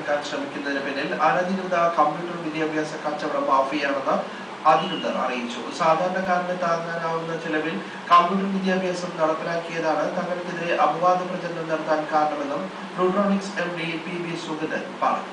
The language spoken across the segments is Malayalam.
തീർക്കാൻ ശ്രമിക്കുന്നതിന് പിന്നിൽ അനധികൃത കമ്പ്യൂട്ടർ വിദ്യാഭ്യാസ കച്ചവട മാഫിയാണെന്ന് അധികൃതർ അറിയിച്ചു സാധാരണക്കാരന് താങ്ങാനാവുന്ന ചെലവിൽ കമ്പ്യൂട്ടർ വിദ്യാഭ്യാസം നടപ്പിലാക്കിയതാണ് തങ്ങൾക്കെതിരെ അപവാദ പ്രചരണം നടത്താൻ കാരണമെന്നും Rootronics M D P B Sugathan പറഞ്ഞു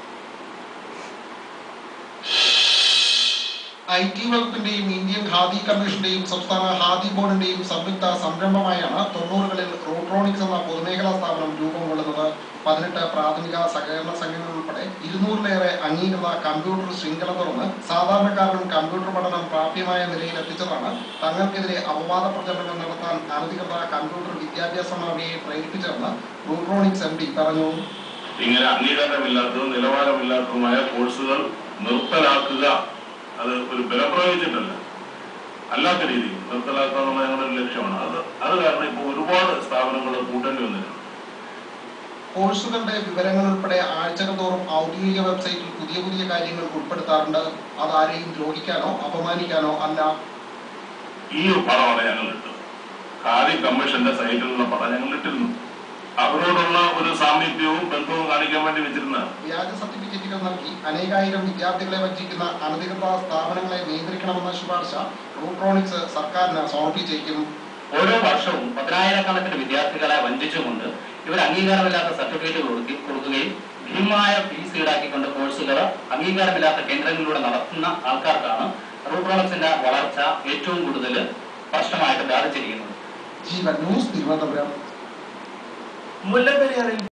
ഐ ടി വകുപ്പിന്റെയും ഇന്ത്യൻ ഖാദി കമ്മീഷന്റെയും സംസ്ഥാന ഖാദി ബോർഡിന്റെയും സംയുക്ത സംരംഭമായാണ് തൊണ്ണൂറുകളിൽ റോട്രോണിക്സ് എന്ന പൊതുമേഖലാ സ്ഥാപനം രൂപം കൊള്ളുന്നത് പതിനെട്ട് പ്രാഥമിക സഹകരണ സംഘങ്ങൾ ഉൾപ്പെടെ ഇരുന്നൂറിലേറെ അംഗീകൃത കമ്പ്യൂട്ടർ ശൃംഖല തുറന്ന് സാധാരണക്കാരനും കമ്പ്യൂട്ടർ പഠനം പ്രാപ്യമായ നിലയിൽ എത്തിച്ചതാണ് തങ്ങൾക്കെതിരെ അപവാദ പ്രചരണങ്ങൾ നടത്താൻ അനധികൃത കമ്പ്യൂട്ടർ വിദ്യാഭ്യാസ മാഫിയയെ പ്രേരിപ്പിച്ചതെന്ന് റൂട്രോണിക്സ് എം പി പറഞ്ഞു ഇങ്ങനെ അംഗീകാരമില്ലാത്തതും നിലവാരമില്ലാത്തതുമായ കോഴ്സുകൾ നിർത്തലാക്കുക അത് ഒരു ബലം പ്രയോഗിച്ചിട്ടല്ല അല്ലാത്ത രീതിയിൽ നിർത്തലാക്കുക എന്നുള്ള ഞങ്ങളുടെ ഒരു ലക്ഷ്യമാണ് അത് അത് കാരണം ഇപ്പോൾ ഒരുപാട് സ്ഥാപനങ്ങൾ കൂട്ടേണ്ടി വന്നിട്ടുണ്ട് കോഴ്സുകളുടെ വിവരങ്ങൾ ഉൾപ്പെടെ ആഴ്ചകൾ തോറും ഔദ്യോഗിക വെബ്സൈറ്റിൽ പുതിയ പുതിയ കാര്യങ്ങൾ ഉൾപ്പെടുത്താറുണ്ട് അതാരെയും ദ്രോഹിക്കാനോ അപമാനിക്കാനോ അല്ല ഈ പടമാണ് ഞങ്ങൾ ഇട്ടത് ഖാദി കമ്മീഷന്റെ സൈറ്റിലുള്ള പടം ഞങ്ങൾ ഇട്ടിരുന്നു അവരോടുള്ള ഒരു സാമീപ്യവും ബന്ധവും കാണിക്കാൻ വേണ്ടി വെച്ചിരുന്നതാണ് വ്യാജ സർട്ടിഫിക്കറ്റുകൾ നൽകി അനേകായിരം വിദ്യാർത്ഥികളെ വഞ്ചിക്കുന്ന അനധികൃത സ്ഥാപനങ്ങളെ നിയന്ത്രിക്കണമെന്ന ശുപാർശ റൂട്രോണിക്സ് സർക്കാരിന് സമർപ്പിച്ചേക്കും ഓരോ വർഷവും പതിനായിരക്കണക്കിന് വിദ്യാർത്ഥികളെ വഞ്ചിച്ചുകൊണ്ട് ഇവർ അംഗീകാരമില്ലാത്ത സർട്ടിഫിക്കറ്റ് കൊടുക്കി കൊടുക്കുകയും ഭീമമായ ഫീസ് ഈടാക്കിക്കൊണ്ട് കോഴ്സുകൾ അംഗീകാരമില്ലാത്ത കേന്ദ്രങ്ങളിലൂടെ നടത്തുന്ന ആൾക്കാർക്കാണ് റൂട്രോണിക്സിന്റെ വളർച്ച ഏറ്റവും കൂടുതൽ പ്രശ്നമായിട്ട് ബാധിച്ചിരിക്കുന്നത് ജീവൻ ന്യൂസ് തിരുവനന്തപുരം മുല്ലപ്പെരിയാറിൽ